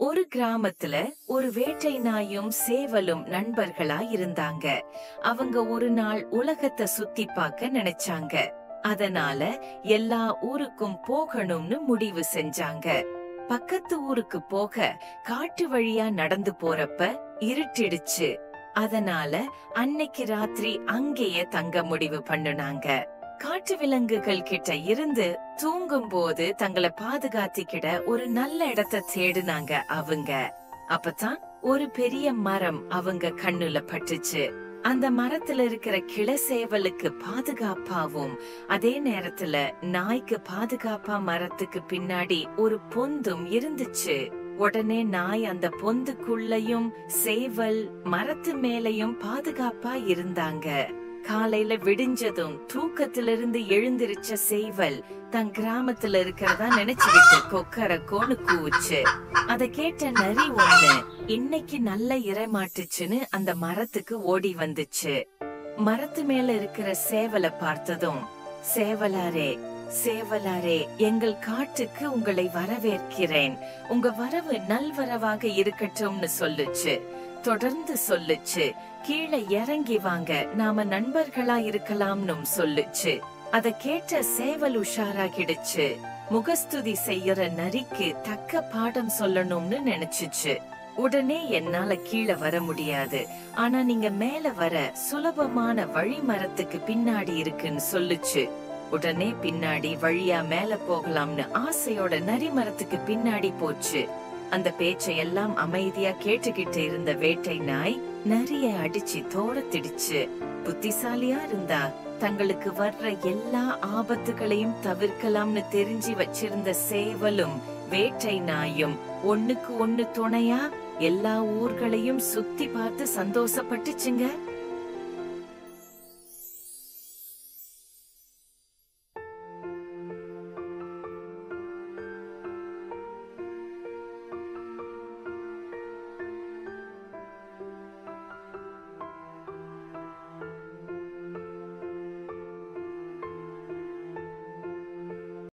ஒரு கிராமத்துல ஒரு வேட்டை நாயும் சேவலும் நண்பர்களா இருந்தாங்க அவங்க ஒரு நாள் உலகத்தை சுத்தி பார்க்க நினைச்சாங்க அதனால எல்லா ஊருக்கும் போகணும்னு முடிவு செஞ்சாங்க பக்கத்து ஊருக்கு போக காட்டு வழியா நடந்து போறப்ப இருட்டிடுச்சு அதனால அன்னைக்கு ராத்திரி அங்கேயே தங்க முடிவு பண்ணுனாங்க காட்டு விலங்குகள் கிட்ட இருந்து தூங்கும் போது தங்களை பாதுகாத்திக்கிட ஒரு நல்ல இடத்தை தேடுனாங்க அவங்க அப்பதான் ஒரு பெரிய மரம் அவங்க கண்ணுல பட்டுச்சு அந்த மரத்துல இருக்கிற கிளசேவலுக்கு பாதுகாப்பாவும் அதே நேரத்துல நாய்க்கு பாதுகாப்பா மரத்துக்கு பின்னாடி ஒரு பொந்தும் இருந்துச்சு உடனே நாய் அந்த பொந்துக்குள்ளயும் சேவல் மரத்து மேலையும் பாதுகாப்பா இருந்தாங்க காலையில விடிஞ்சதும் தூக்கத்திலிருந்து எழுந்திருச்ச சேவல் தன் கிராமத்துல இருக்கிறதா நினைச்சுக்கிட்டு கொக்கர கோணு கூவுச்சு அத கேட்ட நரி ஒண்ணு இன்னைக்கு நல்ல இறை மாட்டுச்சுன்னு அந்த மரத்துக்கு ஓடி வந்துச்சு மரத்து மேல இருக்கிற சேவலை பார்த்ததும் சேவலாரே சேவலாரே எங்கள் காட்டுக்கு உங்களை வரவேற்கிறேன் உங்க வரவு நல்வரவாக இருக்கட்டும்னு சொல்லுச்சு தொடர்ந்து சொல்லுச்சு கீழே இறங்கி வாங்க நாம நண்பர்களா இருக்கலாம்னும் சொல்லுச்சு அத கேட்ட சேவல் உஷாராகிடுச்சு முகஸ்துதி செய்யற நரிக்கு தக்க பாடம் சொல்லணும்னு நினைச்சுச்சு உடனே என்னால கீழே வர முடியாது ஆனா நீங்க மேல வர சுலபமான வழி மரத்துக்கு பின்னாடி இருக்குன்னு சொல்லுச்சு உடனே பின்னாடி வழியா மேல போகலாம்னு ஆசையோட நரி மரத்துக்கு பின்னாடி போச்சு அந்த பேச்சை எல்லாம் அமைதியா கேட்டுக்கிட்டு இருந்த வேட்டை நாய் நரிய அடிச்சு தோரத்திடுச்சு புத்திசாலியா இருந்தா தங்களுக்கு வர்ற எல்லா ஆபத்துகளையும் தவிர்க்கலாம்னு தெரிஞ்சு வச்சிருந்த சேவலும் வேட்டை நாயும் ஒண்ணுக்கு ஒண்ணு துணையா எல்லா ஊர்களையும் சுத்தி பார்த்து சந்தோஷப்பட்டுச்சுங்க